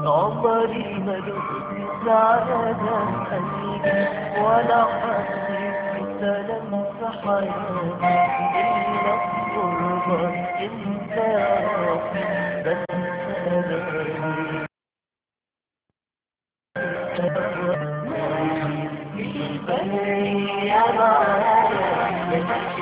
عمري ملوك سعادة قلبي ولا حسيت بسلام في حياتي إلا الغربة انت ربي بس سلامي يا معايا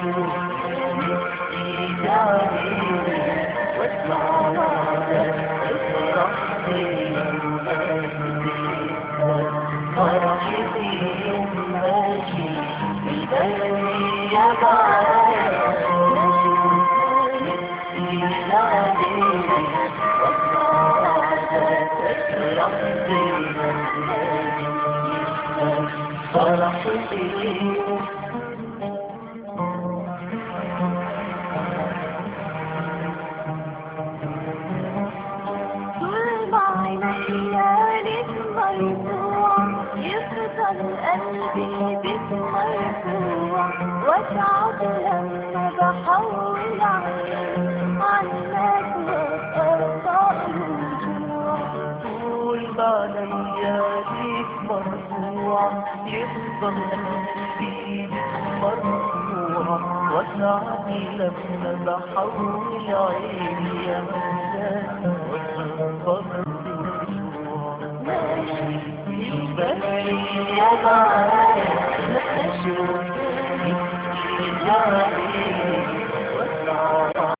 طول عينك ليالي مرفوع يفضل قلبي بك مرفوع واتعب لما بحول عيني عنك وارضى الرجوع طول ما لياليك مرفوع يفضل قلبي بك مرفوع واسعد لما بحول عيني يا مكان وانفضل الرجوع ماشي يبالي يا معايا نشوف يا عيني واسعد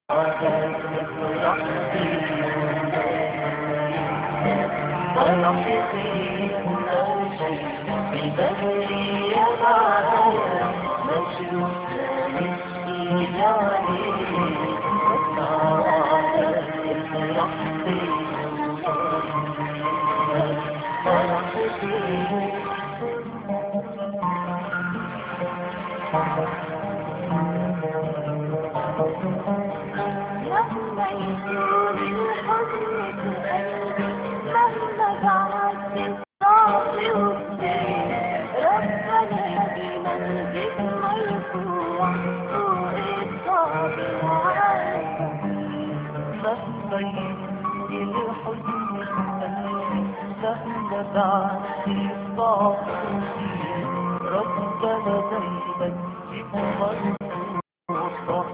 لما يزور الحزن في قلبي مهما بعدت صعب وكتير ربنا دايما بك مرفوع فوق الصعب وعارف مهما يجي الحزن في قلبي مهما بعدي صعب ربنا دايما بك مرفوع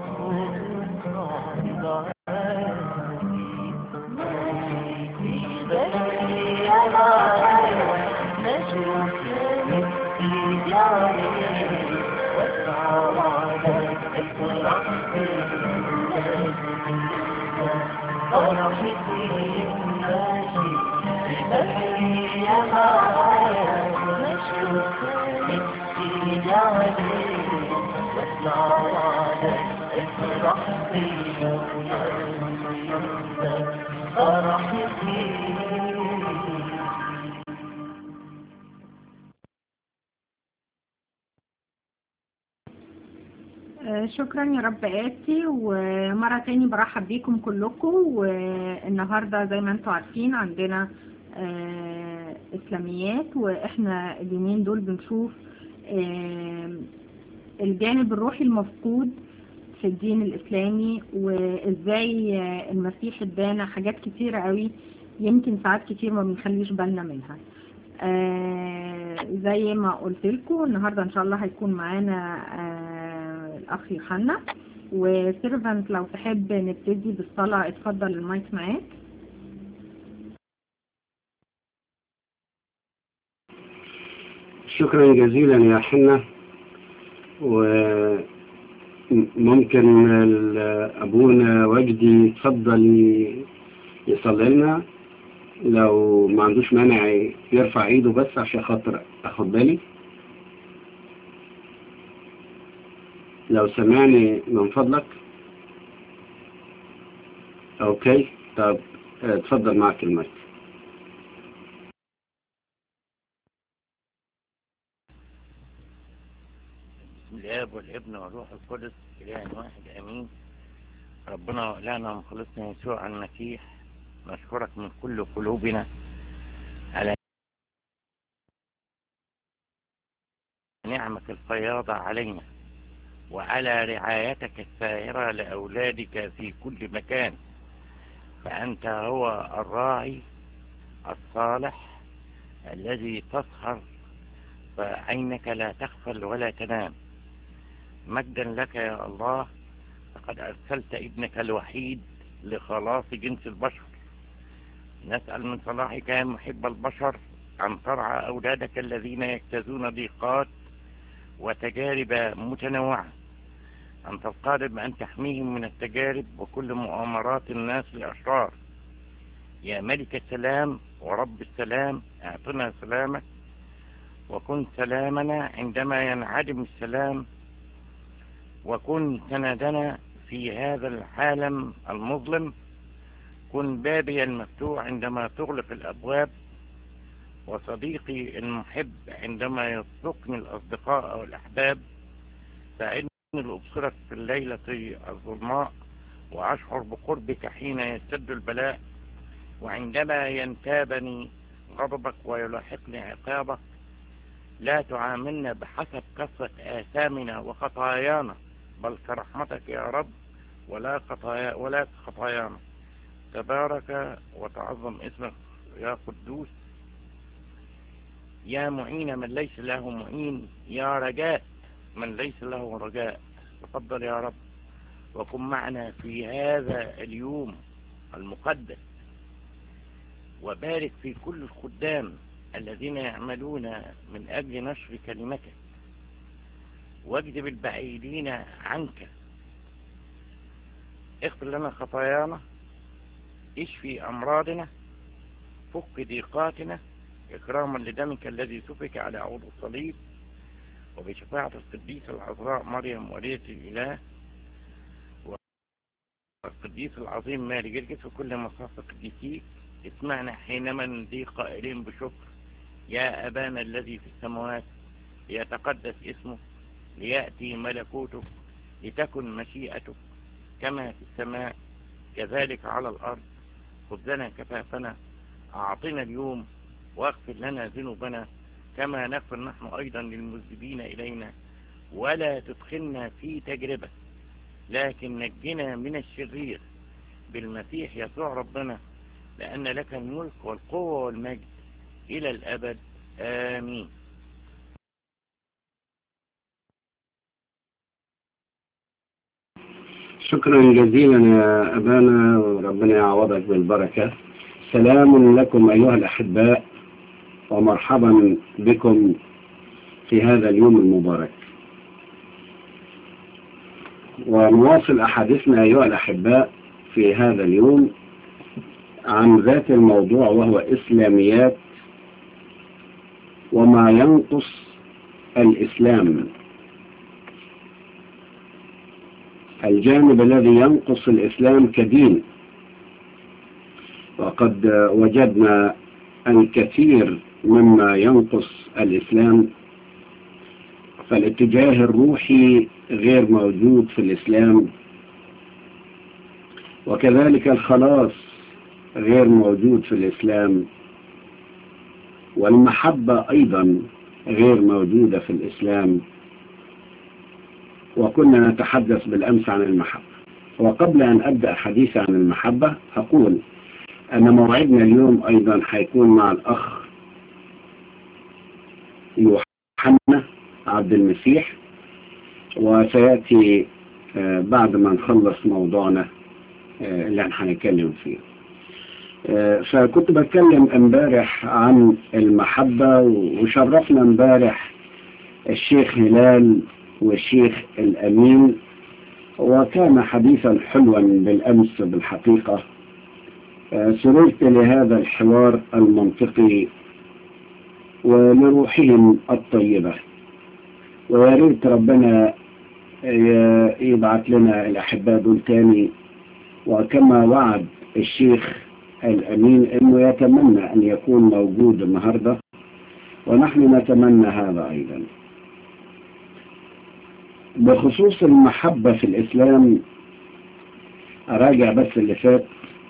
آه، شكرا يا رب آتي ومرة تاني برحب بيكم كلكم والنهاردة زي ما انتم عارفين عندنا آه، إسلاميات وإحنا اليومين دول بنشوف آه، الجانب الروحي المفقود في الدين الإسلامي وإزاي آه، المسيح ادانا حاجات كتيرة قوي يمكن ساعات كتير ما بنخليش بالنا منها آه، زي ما قلت لكم النهارده ان شاء الله هيكون معانا آه، الاخ يوحنا وسيرفنت لو تحب نبتدي بالصلاه اتفضل المايك معاك شكرا جزيلا يا حنا وممكن ال- أبونا وجدي يتفضل ي- يصلي لنا لو ما عندوش مانع يرفع ايده بس عشان خاطر اخد بالي لو سمعني من فضلك اوكي طب اه، اتفضل معك المايك بسم الاب والابن والروح القدس اله واحد امين ربنا لنا مخلصنا يسوع المسيح نشكرك من كل قلوبنا على نعمة الفياضة علينا وعلى رعايتك السائرة لأولادك في كل مكان فأنت هو الراعي الصالح الذي تسهر فعينك لا تغفل ولا تنام مجدا لك يا الله لقد أرسلت ابنك الوحيد لخلاص جنس البشر نسأل من صلاحك يا محب البشر أن ترعى أولادك الذين يجتازون ضيقات وتجارب متنوعة أنت القادر بأن تحميهم من التجارب وكل مؤامرات الناس الأشرار يا ملك السلام ورب السلام اعطنا سلامك وكن سلامنا عندما ينعدم السلام وكن سندنا في هذا العالم المظلم كن بابي المفتوح عندما تغلق الأبواب وصديقي المحب عندما يطلقني الأصدقاء أو الأحباب فإني لأبصرك في الليلة الظلماء وأشعر بقربك حين يشتد البلاء وعندما ينتابني غضبك ويلاحقني عقابك لا تعاملنا بحسب كثرة آثامنا وخطايانا بل كرحمتك يا رب ولا خطايا ولا خطايانا تبارك وتعظم اسمك يا قدوس يا معين من ليس له معين يا رجاء من ليس له رجاء تفضل يا رب وكن معنا في هذا اليوم المقدس وبارك في كل الخدام الذين يعملون من أجل نشر كلمتك واجذب البعيدين عنك اغفر لنا خطايانا اشفي أمراضنا فك ضيقاتنا إكراما لدمك الذي سفك على عود الصليب وبشفاعة القديسة العذراء مريم ولية الإله والقديس العظيم ماري جرجس وكل مصاف قديسيك اسمعنا حينما ندي قائلين بشكر يا أبانا الذي في السماوات ليتقدس اسمه ليأتي ملكوتك لتكن مشيئتك كما في السماء كذلك على الأرض خذنا كفافنا أعطنا اليوم واغفر لنا ذنوبنا كما نغفر نحن أيضا للمذنبين إلينا ولا تدخلنا في تجربة لكن نجنا من الشرير بالمسيح يسوع ربنا لأن لك الملك والقوة والمجد إلى الأبد آمين شكرا جزيلا يا أبانا وربنا يعوضك بالبركة سلام لكم أيها الأحباء ومرحبا بكم في هذا اليوم المبارك ونواصل أحاديثنا أيها الأحباء في هذا اليوم عن ذات الموضوع وهو إسلاميات وما ينقص الإسلام الجانب الذي ينقص الإسلام كدين وقد وجدنا الكثير مما ينقص الإسلام فالاتجاه الروحي غير موجود في الإسلام وكذلك الخلاص غير موجود في الإسلام والمحبة أيضا غير موجودة في الإسلام وكنا نتحدث بالأمس عن المحبة وقبل أن أبدأ حديث عن المحبة أقول أن موعدنا اليوم أيضا حيكون مع الأخ يوحنا عبد المسيح وسيأتي بعد ما نخلص موضوعنا اللي هنتكلم فيه فكنت بتكلم امبارح عن المحبة وشرفنا امبارح الشيخ هلال والشيخ الأمين وكان حديثا حلوا بالأمس بالحقيقة سررت لهذا الحوار المنطقي ولروحهم الطيبة وياريت ربنا يبعث لنا الأحباء دول تاني وكما وعد الشيخ الأمين أنه يتمنى أن يكون موجود النهاردة ونحن نتمنى هذا أيضا بخصوص المحبة في الإسلام أراجع بس اللي فات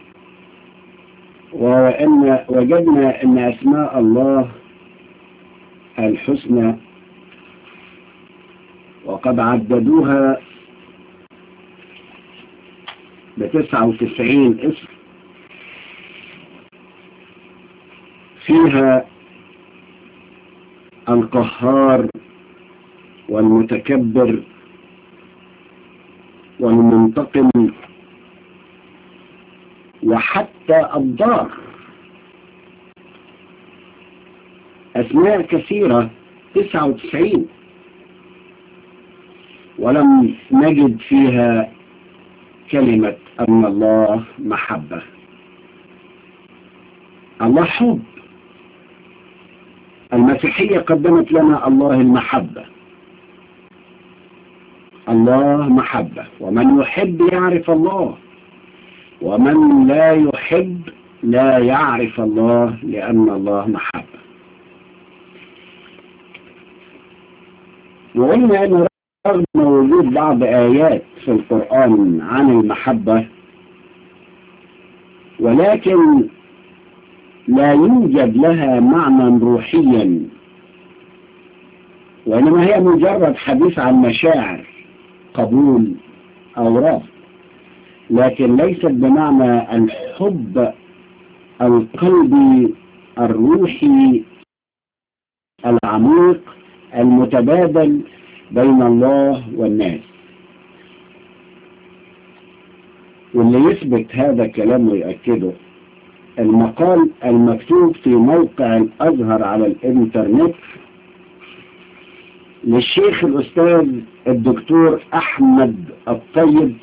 وأن وجدنا أن أسماء الله الحسنى وقد عددوها بتسعة وتسعين اسم فيها القهار والمتكبر والمنتقم وحتى الضار أسماء كثيرة 99 ولم نجد فيها كلمة أن الله محبة الله حب المسيحية قدمت لنا الله المحبة الله محبة ومن يحب يعرف الله ومن لا يحب لا يعرف الله لأن الله محبة وقلنا أن رغم وجود بعض آيات في القرآن عن المحبة ولكن لا يوجد لها معنى روحيا وإنما هي مجرد حديث عن مشاعر قبول أو رفض لكن ليست بمعنى الحب القلبي الروحي العميق المتبادل بين الله والناس واللي يثبت هذا الكلام ويأكده المقال المكتوب في موقع الأزهر على الإنترنت للشيخ الأستاذ الدكتور أحمد الطيب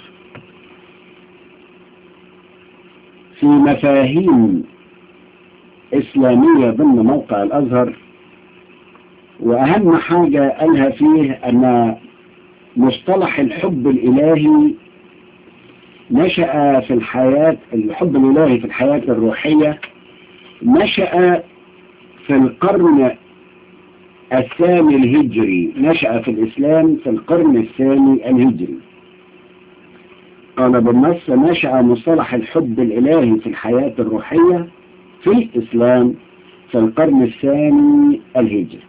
في مفاهيم إسلامية ضمن موقع الأزهر وأهم حاجة قالها فيه أن مصطلح الحب الإلهي نشأ في الحياة الحب الإلهي في الحياة الروحية نشأ في القرن الثاني الهجري نشأ في الإسلام في القرن الثاني الهجري قال بالنص نشأ مصطلح الحب الإلهي في الحياة الروحية في الإسلام في القرن الثاني الهجري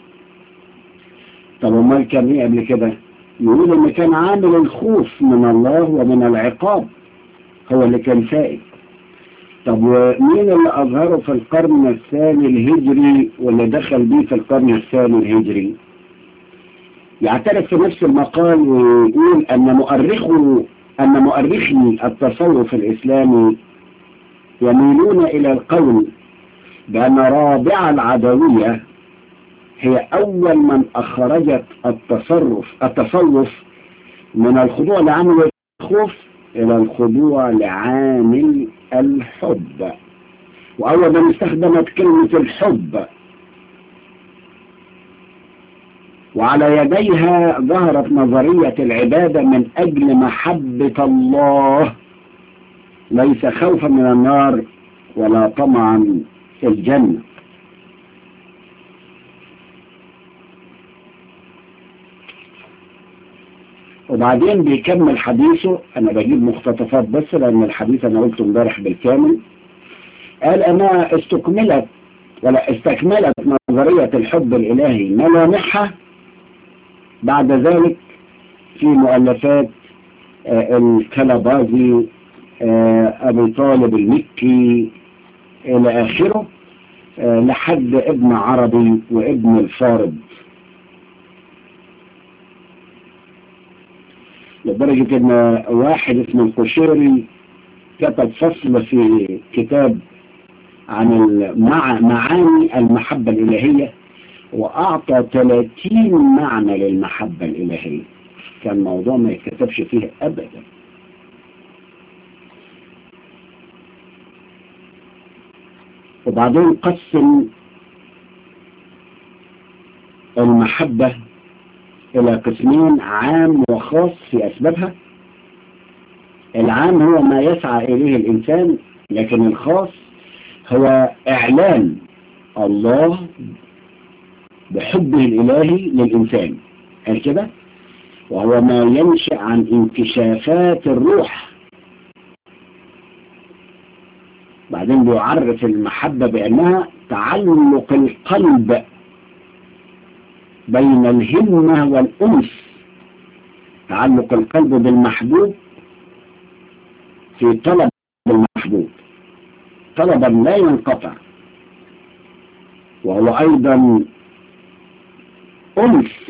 طب امال كان ايه قبل كده يقول ان كان عامل الخوف من الله ومن العقاب هو اللي كان سائد طب ومين اللي اظهره في القرن الثاني الهجري واللي دخل بيه في القرن الثاني الهجري يعترف في نفس المقال ويقول ان مؤرخه ان مؤرخي التصوف الاسلامي يميلون الى القول بان رابعة العدوية هي أول من أخرجت التصرف التصوف من الخضوع لعامل الخوف إلى الخضوع لعامل الحب وأول من استخدمت كلمة الحب وعلى يديها ظهرت نظرية العبادة من أجل محبة الله ليس خوفا من النار ولا طمعا في الجنة وبعدين بيكمل حديثه انا بجيب مقتطفات بس لان الحديث انا قلته امبارح بالكامل قال انا استكملت ولا استكملت نظرية الحب الالهي ملامحها بعد ذلك في مؤلفات آه الكلبازي آه ابي طالب المكي الى اخره آه لحد ابن عربي وابن الفارض لدرجة ان واحد اسمه القشيري كتب فصل في كتاب عن المع... معاني المحبة الإلهية وأعطى 30 معنى للمحبة الإلهية كان موضوع ما يتكتبش فيه أبدا وبعدين قسم المحبة إلى قسمين عام وخاص في أسبابها العام هو ما يسعى إليه الإنسان لكن الخاص هو إعلان الله بحبه الإلهي للإنسان هل كده؟ وهو ما ينشأ عن انكشافات الروح بعدين بيعرف المحبة بأنها تعلق القلب بين الهمة والأنس تعلق القلب بالمحبوب في طلب المحبوب طلبا لا ينقطع وهو أيضا أنس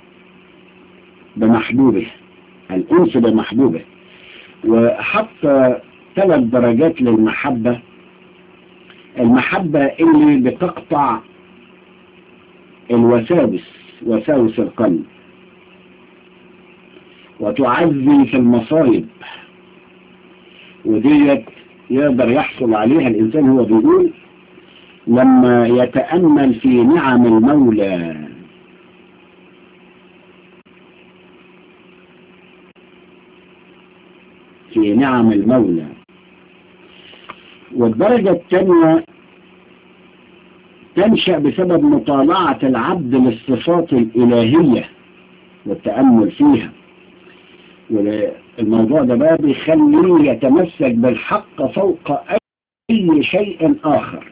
بمحبوبه الأنس بمحبوبه وحط ثلاث درجات للمحبة المحبة اللي بتقطع الوساوس وساوس القلب وتعزي في المصايب وديت يقدر يحصل عليها الإنسان هو بيقول لما يتأمل في نعم المولى في نعم المولى والدرجة الثانية تنشأ بسبب مطالعة العبد للصفات الإلهية والتأمل فيها والموضوع ده بقى بيخليه يتمسك بالحق فوق أي شيء آخر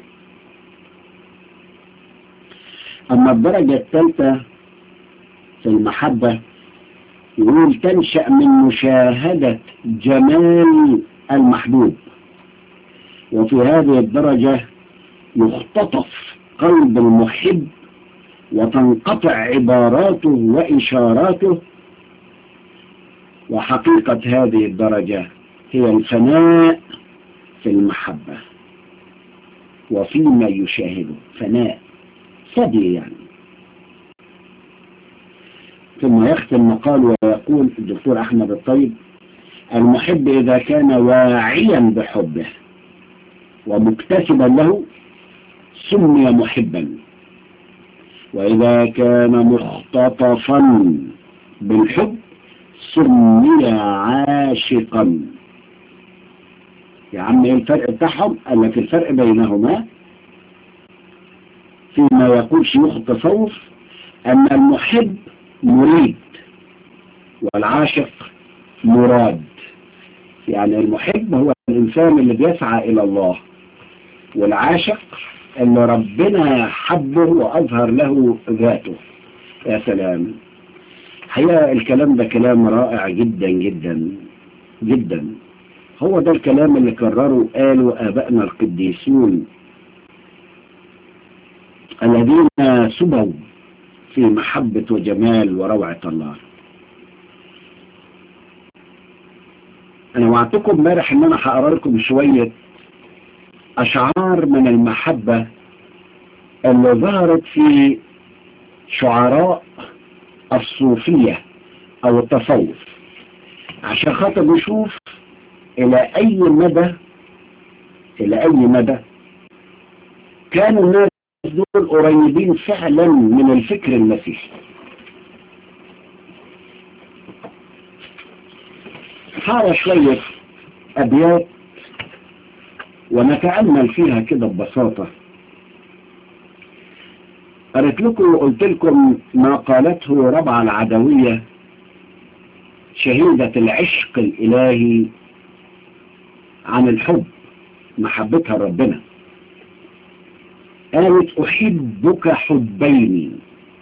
أما الدرجة الثالثة في المحبة يقول تنشأ من مشاهدة جمال المحبوب وفي هذه الدرجة يختطف قلب المحب وتنقطع عباراته وإشاراته وحقيقة هذه الدرجة هي الفناء في المحبة وفيما يشاهده فناء صدي يعني ثم يختم مقال ويقول الدكتور أحمد الطيب المحب إذا كان واعيا بحبه ومكتسبا له سمي محبا وإذا كان مختطفا بالحب سمي عاشقا يا عم ايه الفرق بتاعهم قال لك الفرق بينهما فيما يقول شيوخ التصوف أن المحب مريد والعاشق مراد يعني المحب هو الإنسان اللي بيسعى إلى الله والعاشق اللي ربنا حبه وأظهر له ذاته يا سلام حقيقة الكلام ده كلام رائع جدا جدا جدا هو ده الكلام اللي كرروا قالوا آبائنا القديسون الذين سبوا في محبة وجمال وروعة الله أنا وعدتكم امبارح إن أنا هقرا لكم شوية أشعار من المحبة اللي ظهرت في شعراء الصوفية أو التصوف عشان خاطر نشوف إلى أي مدى إلى أي مدى كانوا الناس دول قريبين فعلا من الفكر المسيحي حارة شوية أبيات ونتأمل فيها كده ببساطة قريت لكم وقلت لكم ما قالته ربع العدوية شهيدة العشق الإلهي عن الحب محبتها ربنا قالت أحبك حبين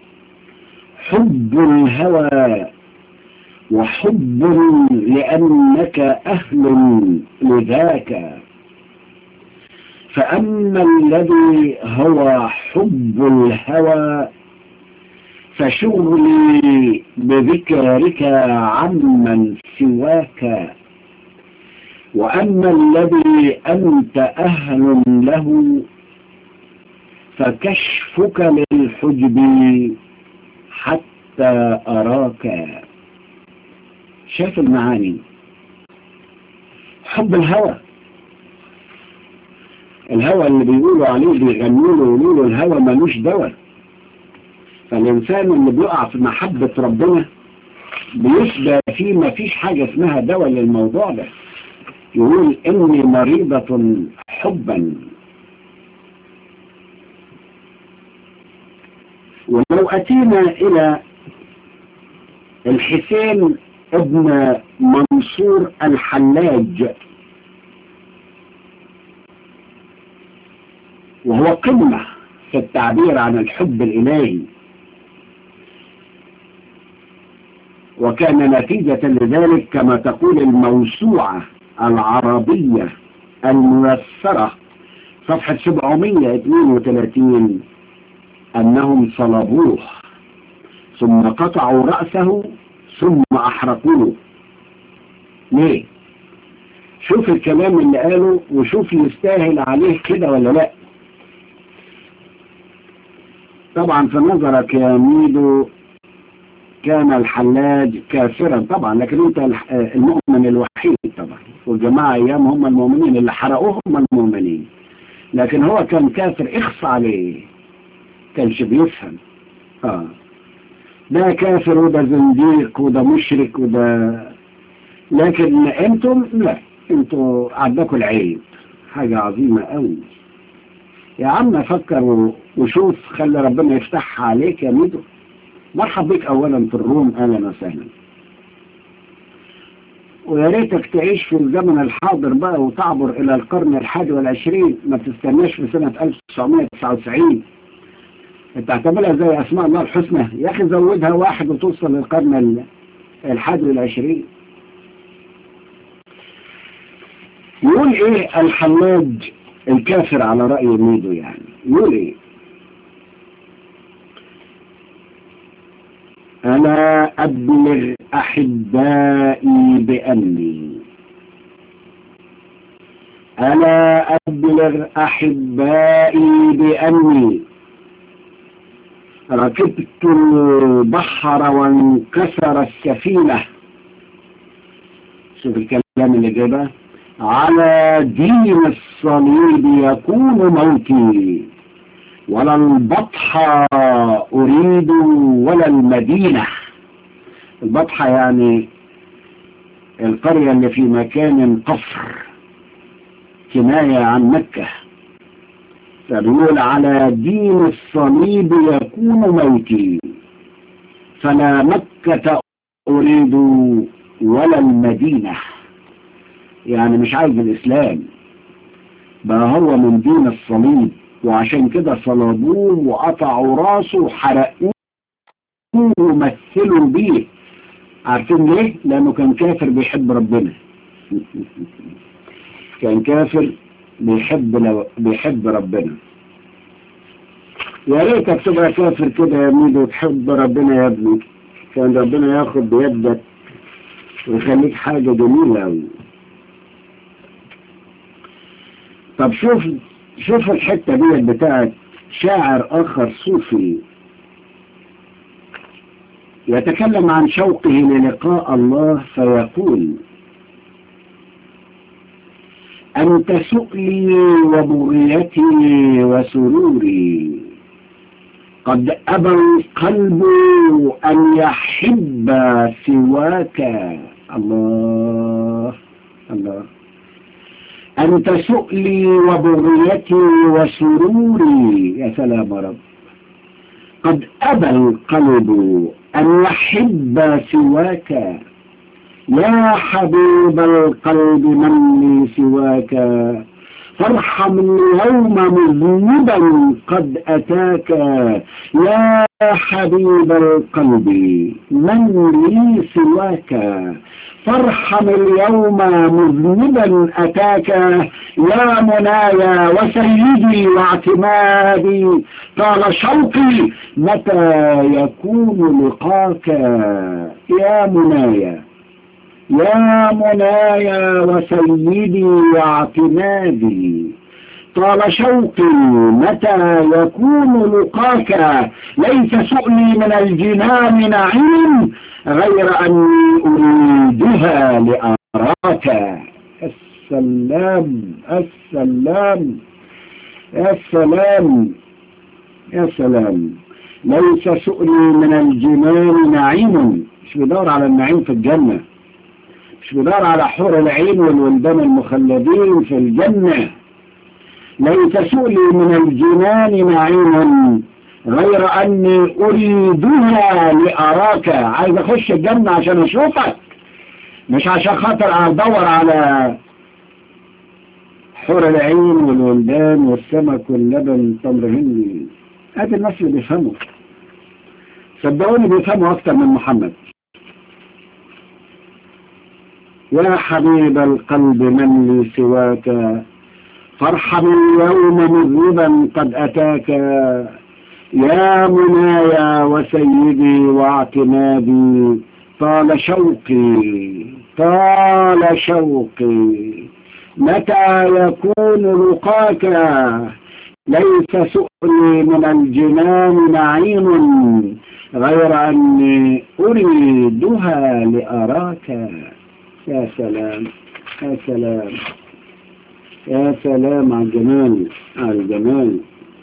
حب الهوى وحب لأنك أهل لذاك فأما الذي هو حب الهوى فشغلي بذكرك عمن سواك وأما الذي أنت أهل له فكشفك للحجب حتى أراك شاف المعاني حب الهوى الهوى اللي بيقولوا عليه بيغنوا له ويقولوا له الهوى ملوش دواء فالإنسان اللي بيقع في محبة ربنا بيسبى فيه ما فيش حاجة اسمها دواء للموضوع ده يقول إني مريضة حبا ولو أتينا إلى الحسين ابن منصور الحلاج وهو قمة في التعبير عن الحب الإلهي وكان نتيجة لذلك كما تقول الموسوعة العربية الميسرة صفحة 732 أنهم صلبوه ثم قطعوا رأسه ثم أحرقوه ليه شوف الكلام اللي قاله وشوف يستاهل عليه كده ولا لا طبعا في نظرك يا ميدو كان الحلاج كافرا طبعا لكن انت الح- المؤمن الوحيد طبعا والجماعة ايام هم المؤمنين اللي حرقوه هم المؤمنين لكن هو كان كافر اخص عليه كانش بيفهم اه ده كافر وده زنديق وده مشرك وده لكن انتم لا انتوا عندكم العيب حاجة عظيمة قوي يا عم فكر و- وشوف خلي ربنا يفتحها عليك يا ميدو مرحب بك اولا في الروم اهلا وسهلا ويا ريتك تعيش في الزمن الحاضر بقى وتعبر الى القرن الحادي والعشرين ما تستناش في سنة 1999 انت اعتبرها زي اسماء الله الحسنى يا اخي زودها واحد وتوصل للقرن ال- الحادي والعشرين يقول ايه الحلاج الكافر على رأي ميدو يعني يقول ايه ألا أبلغ أحبائي بأني ألا أبلغ أحبائي بأني ركبت البحر وانكسر السفينة شوف الكلام اللي جابه على دين الصليب يكون موتي ولا البطحة أريد ولا المدينة البطحة يعني القرية اللي في مكان قصر كناية عن مكة فبيقول على دين الصليب يكون موتي فلا مكة أريد ولا المدينة يعني مش عايز الإسلام بقى هو من دين الصليب وعشان كده صلبوه وقطعوا راسه وحرقوه ومثلوا بيه عارفين ليه؟ لأنه كان كافر بيحب ربنا كان كافر بيحب لو بيحب ربنا يا ريتك تبقى كافر كده يا ميدو وتحب ربنا يا ابني كان ربنا ياخد بيدك ويخليك حاجة جميلة أوي طب شوف شوف الحتة دي بتاعت شاعر آخر صوفي يتكلم عن شوقه للقاء الله فيقول أنت سؤلي وبغيتي وسروري قد أبى القلب أن يحب سواك الله الله أنت سؤلي وبغيتي وسروري يا سلام يا رب قد أبى القلب أن يحب سواك يا حبيب القلب من لي سواك فارحم اليوم مذنبا قد أتاك يا حبيب القلب من لي سواك فارحم اليوم مذنبا أتاك يا منايا وسيدي واعتمادي طال شوقي متى يكون لقاك يا منايا يا منايا وسيدي واعتمادي طال شوقي متى يكون لقاك ليس سؤلي من الجنان نعيم غير أني أريدها لأراك السلام السلام يا سلام يا سلام ليس سؤلي من الجنان نعيم مش بدور على النعيم في الجنة مش بدور على حور العين والولدان المخلدين في الجنة ليس سؤلي من الجنان نعيم غير أني أريدها لأراك عايز أخش الجنة عشان أشوفك مش عشان خاطر أدور على حور العين والولدان والسمك واللبن تمر هندي هذه الناس اللي بيفهموا صدقوني بيفهموا أكتر من محمد يا حبيب القلب من لي سواك فارحم اليوم مذنبا قد أتاك يا منايا وسيدي واعتمادي طال شوقي طال شوقي متى يكون لقاك ليس سؤلي من الجنان نعيم غير أني أريدها لأراك يا سلام يا سلام يا سلام على الجمال على الجمال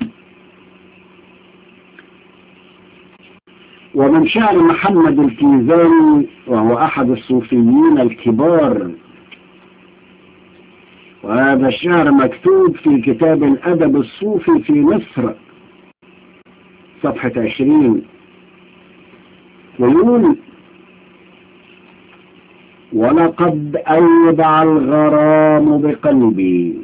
ومن شعر محمد الكيزاني وهو أحد الصوفيين الكبار وهذا الشعر مكتوب في كتاب الأدب الصوفي في مصر صفحة عشرين ويقول ولقد أودع الغرام بقلبي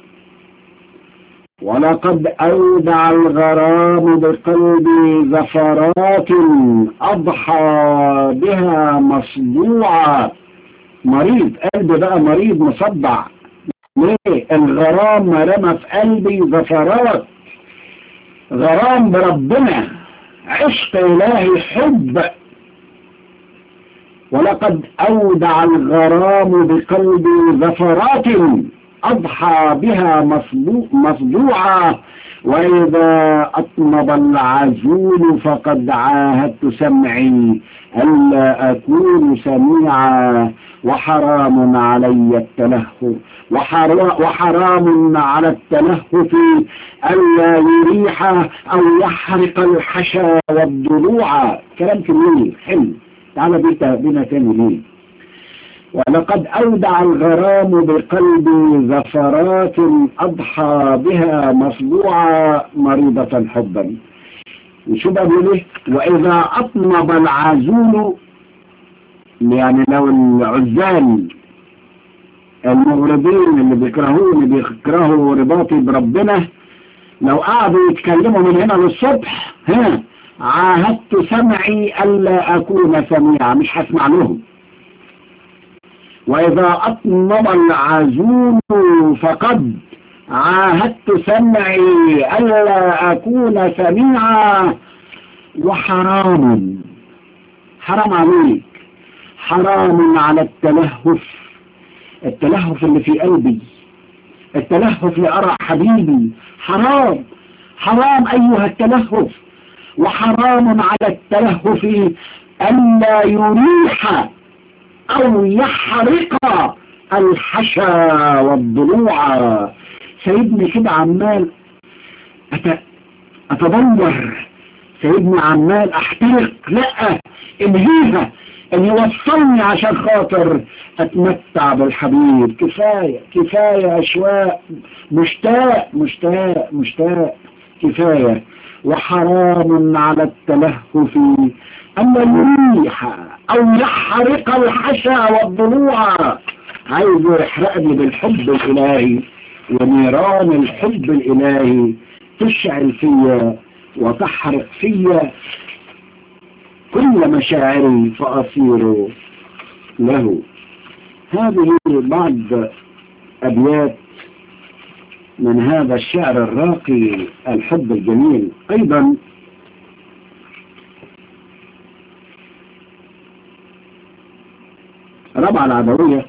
ولقد أودع الغرام بقلبي زفرات أضحى بها مصدوعة مريض قلبي بقى مريض مصدع ليه الغرام رمى في قلبي زفرات غرام بربنا عشق إلهي حب ولقد أودع الغرام بقلبي زفرات أضحى بها مصدوعة وإذا أطنب العزول فقد عاهدت سمعي ألا أكون سميعا وحرام علي التلهف وحرام على التلهف ألا يريح أو يحرق الحشا والضلوع كلام كبير حلو تعالى بيتا بنا تاني ليه ولقد أودع الغرام بقلبي زفرات أضحى بها مصبوعة مريضة حبا وشو بقى بيقول ايه وإذا أطنب العزول يعني لو العزال المغرضين اللي بيكرهوني بيكرهوا رباطي بربنا لو قعدوا يتكلموا من هنا للصبح ها عاهدت سمعي ألا أكون سميعا مش هسمع لهم وإذا أطنب العزول فقد عاهدت سمعي ألا أكون سميعا وحرام حرام عليك حرام على التلهف التلهف اللي في قلبي التلهف لأرى حبيبي حرام حرام أيها التلهف وحرام على التلهف ألا يريح أو يحرق الحشا والضلوع سيدني كده عمال أت... أتدور سيدني عمال أحترق لا انهيها ان يوصلني عشان خاطر اتمتع بالحبيب كفاية كفاية اشواق مشتاق مشتاق مشتاق كفاية وحرام على التلهف أن يريح أو يحرق الحشا والضلوع عايزه يحرقني بالحب الإلهي ونيران الحب الإلهي تشعل فيا وتحرق فيا كل مشاعري فأصير له هذه بعض أبيات من هذا الشعر الراقي الحب الجميل أيضا ربع العدوية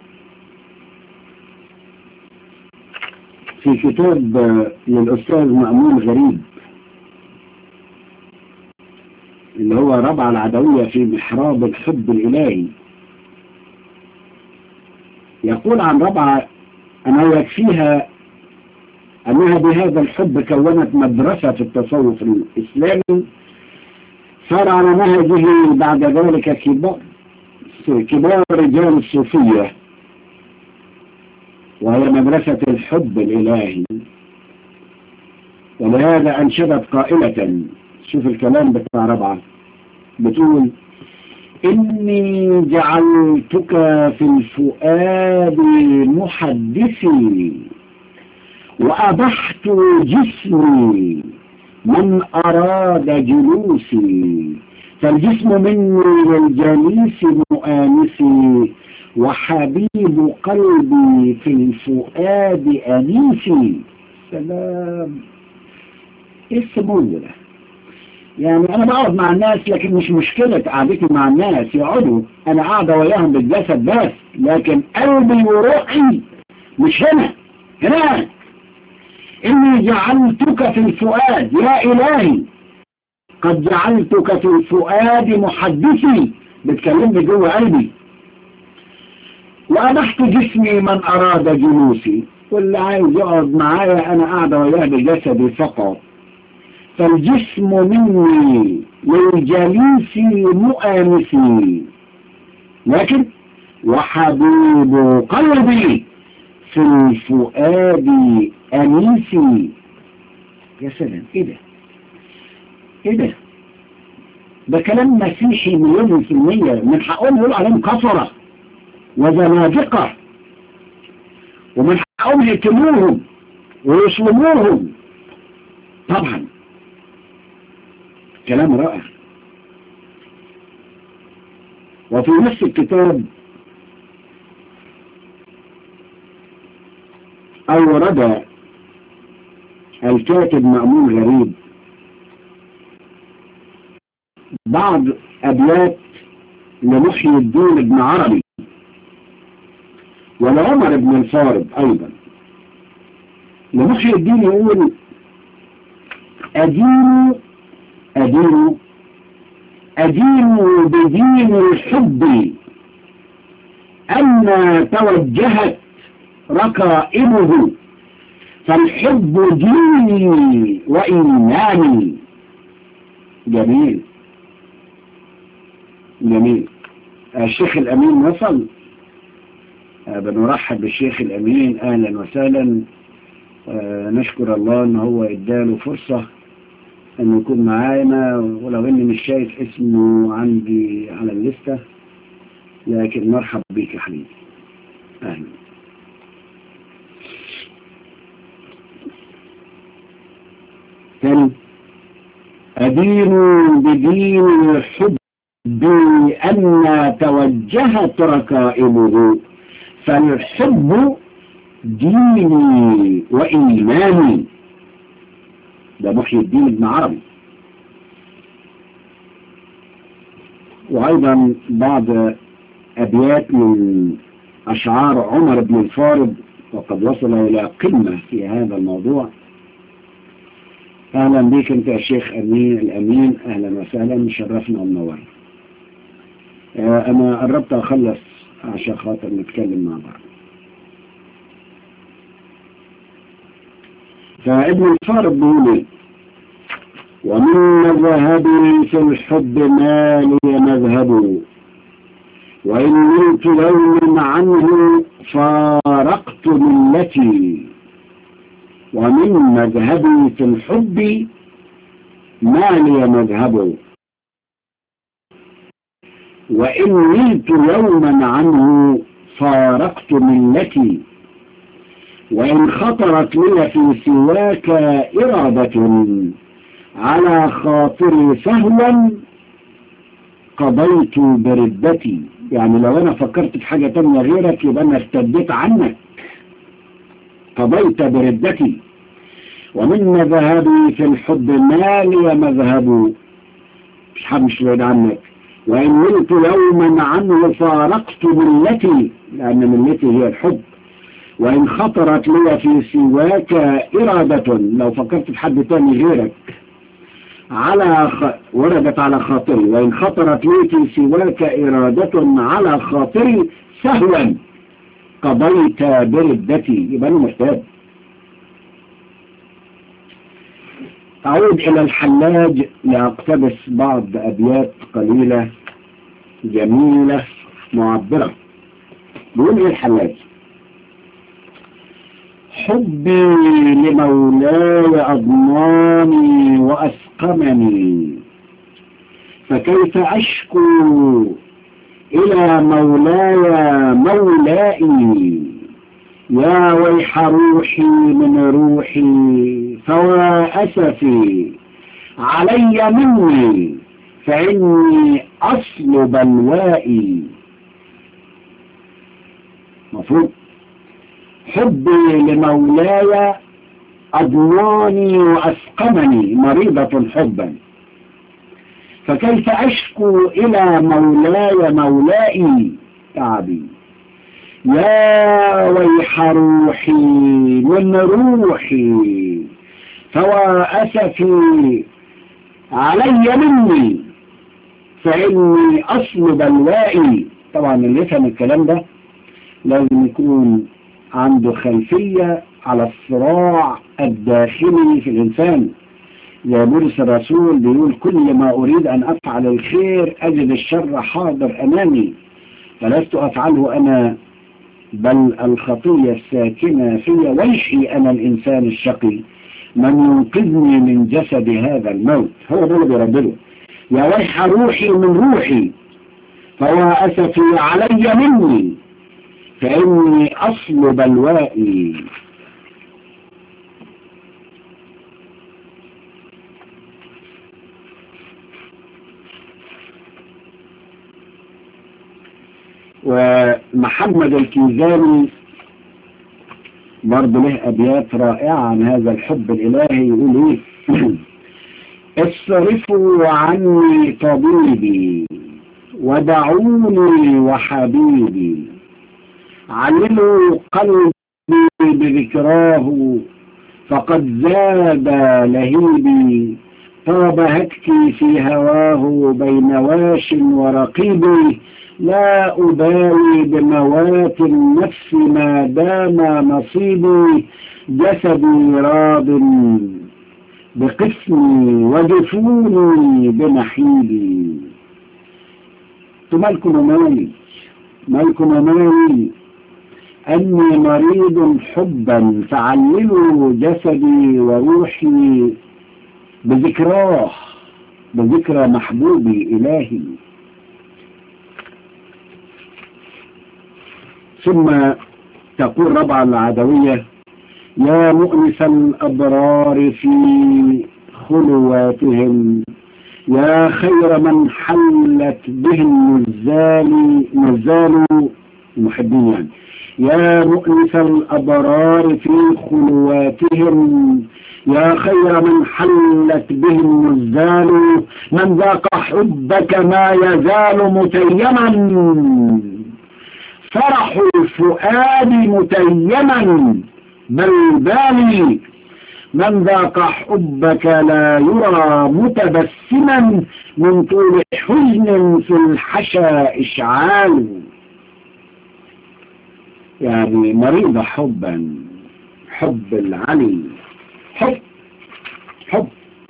في كتاب للأستاذ مأمون غريب اللي هو ربع العدوية في محراب الحب الإلهي يقول عن ربع أنه يكفيها أنها بهذا الحب كونت مدرسة في التصوف الإسلامي صار على نهجه بعد ذلك كبار كبار رجال الصوفية وهي مدرسة الحب الإلهي ولهذا أنشدت قائلة شوف الكلام بتاع ربعة بتقول إني جعلتك في الفؤاد محدثي وأبحت جسمي من أراد جلوسي فالجسم مني للجليس مؤانسي وحبيب قلبي في الفؤاد أنيسي سلام ايه السمو ده يعني انا بقعد مع الناس لكن مش مشكلة قعدتي مع الناس يقعدوا انا قاعدة وياهم بالجسد بس لكن قلبي وروحي مش هنا هناك اني جعلتك في الفؤاد يا الهي قد جعلتك في الفؤاد محدثي بتكلمني جوه قلبي وأبحت جسمي من أراد جلوسي واللي عايز يقعد معايا أنا قاعدة وياه بجسدي فقط فالجسم مني للجليس مؤانسي لكن وحبيب قلبي في الفؤاد أنيسي يا سلام ايه ده ايه ده ده كلام مسيحي مليون في المية من حقهم يقولوا عليهم كفرة وزنادقة ومن حقهم يقتلوهم ويصلبوهم طبعا كلام رائع وفي نفس الكتاب أورد الكاتب مأمون غريب بعض أبيات لمحيي الدين ابن عربي ولعمر بن الفارض أيضا لمحيي الدين يقول أدين أدين أدين بدين الحب أن توجهت ركائبه فالحب ديني وإيماني جميل جميل الشيخ الأمين وصل بنرحب بالشيخ الأمين أهلا وسهلا نشكر الله أن هو اداله فرصة أن يكون معانا ولو أني مش شايف اسمه عندي على الليستة لكن مرحب بيك يا حبيبي أهلا ثاني أدين بدين الحب بأن توجهت ركائبه فالحب ديني وإيماني ده محيي الدين ابن عربي وأيضا بعض أبيات من أشعار عمر بن الفارض وقد وصل إلى قمة في هذا الموضوع أهلا بك أنت يا شيخ أمين الأمين أهلا وسهلا شرفنا ومنورنا أنا قربت أخلص عشان خاطر نتكلم مع بعض فابن الفارض بيقول ومن مذهبي في الحب ما لي مذهب وإن نلت يوما عنه فارقت ملتي ومن مذهبي في الحب ما لي مذهب وإن نلت يوما عنه فارقت ملتي وإن خطرت لي في سواك إرادة على خاطري سهوا قضيت بردتي يعني لو أنا فكرت في حاجة تانية غيرك يبقى أنا ارتديت عنك قضيت بردتي ومن مذهبي في الحب ما لي مذهب مش حمش بعيد عنك وإن ولت يوما عنه فارقت ملتي لأن ملتي هي الحب وإن خطرت لي في سواك إرادة لو فكرت في حد تاني غيرك على خ... وردت على خاطري وإن خطرت لي في سواك إرادة على خاطري سهوا قضيت بردتي يبقى أنا محتاج أعود إلى الحلاج لأقتبس بعض أبيات قليلة جميلة معبرة بيقول إيه الحلاج حبي لمولاي أضماني وأسقمني فكيف أشكو إلى مولاي مولائي يا ويح روحي من روحي فوا أسفي علي مني فإني أصل بلوائي مفروض حبي لمولاي أضناني وأسقمني مريضة حبا فكيف أشكو إلى مولاي مولائي تعبي يا ويح روحي من روحي فوا أسفي علي مني فإني أصل بلوائي طبعا اللي يفهم الكلام ده لازم يكون عنده خلفية على الصراع الداخلي في الإنسان يا بولس الرسول بيقول كل ما أريد أن أفعل الخير أجد الشر حاضر أمامي فلست أفعله أنا بل الخطية الساكنة في ويحي أنا الإنسان الشقي من ينقذني من جسد هذا الموت هو ده اللي بيردده يا ويح روحي من روحي فوا أسفي علي مني فإني أصل بلوائي ومحمد الكيزاني برضه له أبيات رائعة عن هذا الحب الإلهي يقول إيه اصرفوا عني طبيبي ودعوني وحبيبي عللوا قلبي بذكراه فقد زاد لهيبي طاب هتكي في هواه بين واش ورقيبي لا أبالي بموات النفس ما دام نصيبي جسدي راض بقسمي وجفوني بنحيبي مالكم مالي مالكم مالي أني مريض حبا فعللوا جسدي وروحي بذكراه بذكرى محبوبي إلهي ثم تقول ربع العدوية يا مؤنس الأبرار في خلواتهم يا خير من حلت به النزال نزال المحبين يعني يا مؤنس الأبرار في خلواتهم يا خير من حلت به النزال من ذاق حبك ما يزال متيما فرح الفؤاد متيما بل بالي من ذاق حبك لا يرى متبسما من طول حزن في الحشا إشعال يعني مريض حبا حب العلي حب حب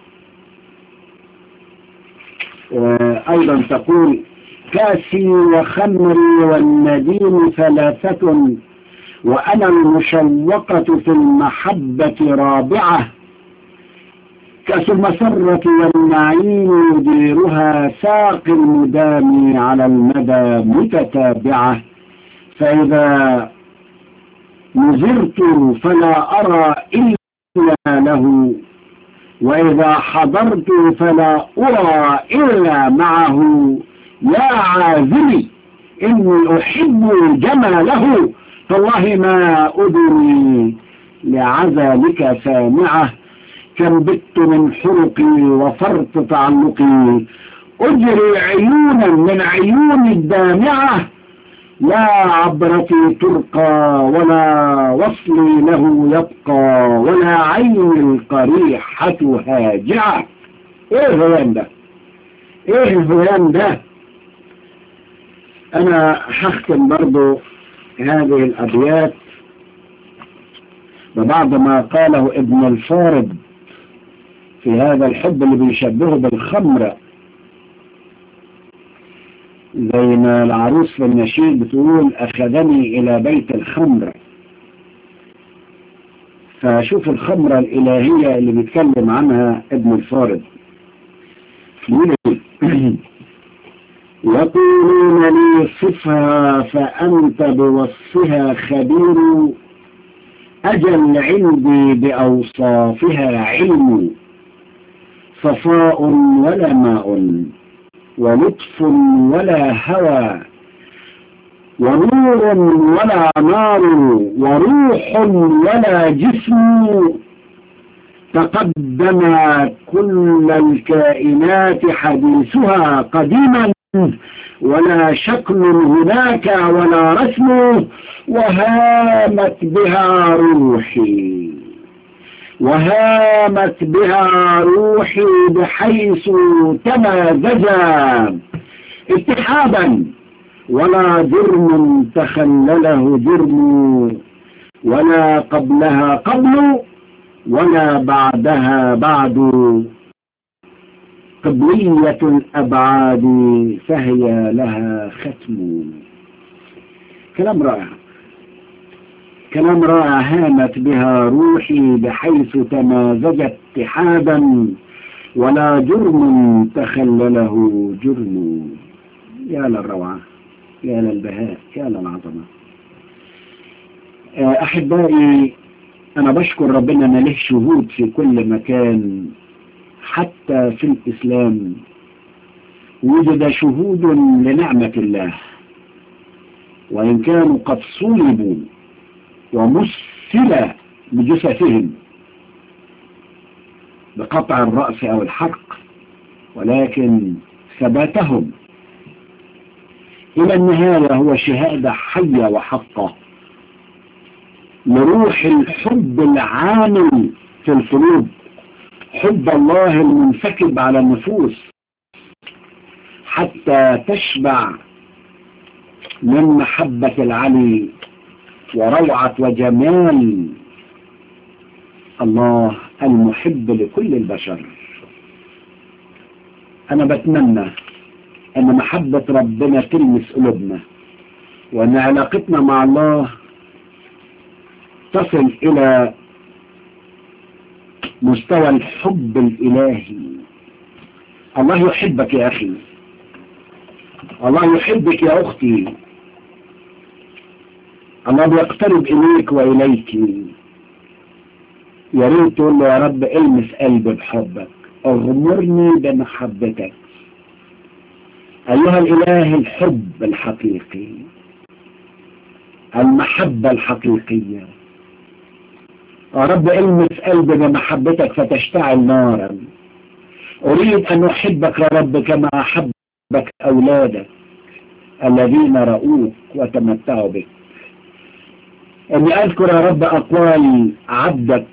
وأيضا تقول كاسي وخمري والنديم ثلاثة وأنا المشوقة في المحبة رابعة كأس المسرة والنعيم يديرها ساق المدام على المدى متتابعة فإذا نزرت فلا أرى إلا له وإذا حضرت فلا أرى إلا معه يا عازمي إني أحب جماله فالله ما أدري لعذابك سامعة كم بت من حرقي وفرط تعلقي أجري عيونا من عيون الدامعة لا عبرتي ترقى ولا وصلي له يبقى ولا عين القريحة هاجعة ايه الهيان ده ايه الهيان ده انا هختم برضو هذه الابيات ببعض ما قاله ابن الفارض في هذا الحب اللي بيشبهه بالخمر زي ما العروس في النشيد بتقول أخذني إلى بيت الخمر فشوف الخمرة الإلهية اللي بيتكلم عنها ابن الفارض يقول يقولون لي صفها فأنت بوصفها خبير أجل عندي بأوصافها علم صفاء ولا ماء ولطف ولا هوى ونور ولا نار وروح ولا جسم تقدم كل الكائنات حديثها قديما ولا شكل هناك ولا رسم وهامت بها روحي وهامت بها روحي بحيث تمازجا اتحابا ولا جرم تخلله جرم ولا قبلها قبل ولا بعدها بعد قبلية الأبعاد فهي لها ختم كلام رائع كلام رائع هامت بها روحي بحيث تمازجت اتحادا ولا جرم تخلله جرم يا للروعة يا للبهاء يا للعظمة أحبائي أنا بشكر ربنا أن له شهود في كل مكان حتى في الإسلام وجد شهود لنعمة الله وإن كانوا قد صلبوا ومسل بجثثهم بقطع الرأس أو الحرق ولكن ثباتهم إلى النهاية هو شهادة حية وحقة لروح الحب العامل في القلوب حب الله المنسكب على النفوس حتى تشبع من محبة العلي وروعة وجمال الله المحب لكل البشر أنا بتمنى أن محبة ربنا تلمس قلوبنا وأن علاقتنا مع الله تصل إلى مستوى الحب الإلهي الله يحبك يا أخي الله يحبك يا أختي الله بيقترب إليك وإليك يا ريت تقول له يا رب المس قلبي بحبك اغمرني بمحبتك أيها الإله الحب الحقيقي المحبة الحقيقية يا رب المس قلبي بمحبتك فتشتعل نارا أريد أن أحبك يا رب كما أحبك أولادك الذين رأوك وتمتعوا بك أني أذكر يا رب أقوال عبدك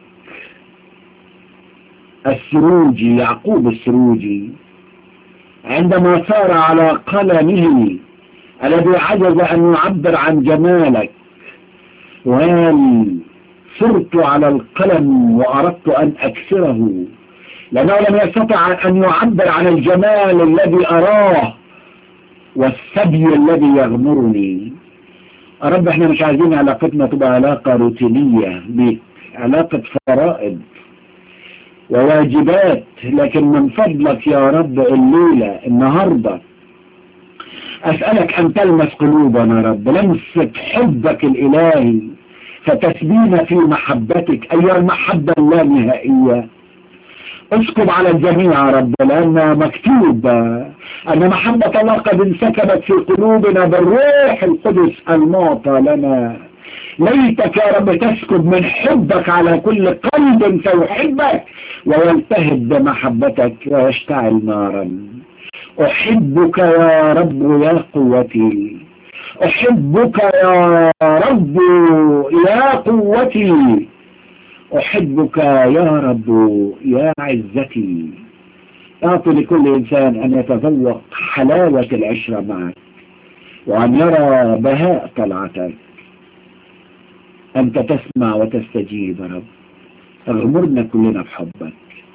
السروجي يعقوب السروجي عندما سار على قلمه الذي عجز أن يعبر عن جمالك وقال صرت على القلم وأردت أن أكسره لأنه لم يستطع أن يعبر عن الجمال الذي أراه والثدي الذي يغمرني يا رب احنا مش عايزين علاقتنا تبقى علاقة روتينية بيك علاقة فرائض وواجبات لكن من فضلك يا رب الليلة النهاردة أسألك أن تلمس قلوبنا يا رب لمسة حبك الإلهي فتسبينا في محبتك أيها المحبة اللانهائية اسكب على الجميع يا رب لأن مكتوب أن محبة الله قد انسكبت في قلوبنا بالروح القدس المعطى لنا ليتك يا رب تسكب من حبك على كل قلب سيحبك ويلتهب بمحبتك ويشتعل نارا أحبك يا رب يا قوتي أحبك يا رب يا قوتي أحبك يا رب يا عزتي أعطي لكل إنسان أن يتذوق حلاوة العشرة معك وأن يرى بهاء طلعتك أنت تسمع وتستجيب يا رب اغمرنا كلنا بحبك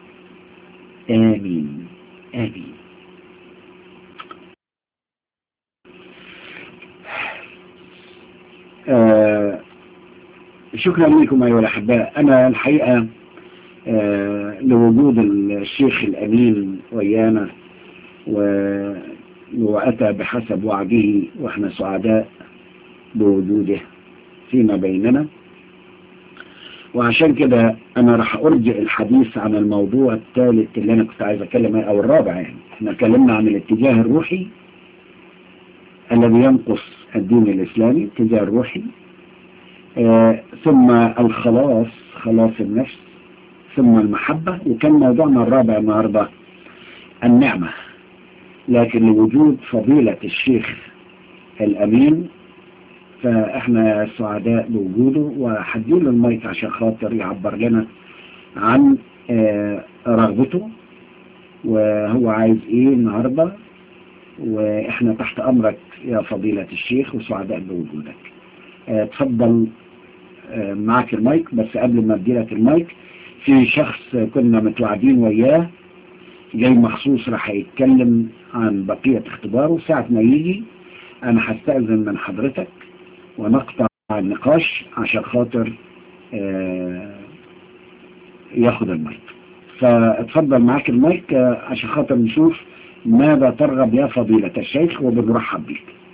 آمين آمين آه شكرا لكم أيها الأحباء أنا الحقيقة آه لوجود الشيخ الأمين ويانا وأتى بحسب وعده وإحنا سعداء بوجوده فيما بيننا وعشان كده أنا راح أرجع الحديث عن الموضوع الثالث اللي أنا كنت عايز أتكلم أو الرابع يعني احنا اتكلمنا عن الاتجاه الروحي الذي ينقص الدين الإسلامي الاتجاه الروحي آه ثم الخلاص خلاص النفس ثم المحبة وكان موضوعنا الرابع النهاردة النعمة لكن لوجود فضيلة الشيخ الأمين فإحنا سعداء بوجوده وحديله المايك عشان خاطر يعبر لنا عن آه، رغبته وهو عايز ايه النهاردة واحنا تحت امرك يا فضيلة الشيخ وسعداء بوجودك آه، اتفضل آه، معك المايك بس قبل ما اديلك المايك في شخص كنا متوعدين وياه جاي مخصوص راح يتكلم عن بقية اختباره ساعة ما يجي انا هستأذن من حضرتك ونقطع النقاش عشان خاطر آه، ياخد المايك فاتفضل معاك المايك آه، عشان خاطر نشوف ماذا ترغب يا فضيلة الشيخ وبنرحب بك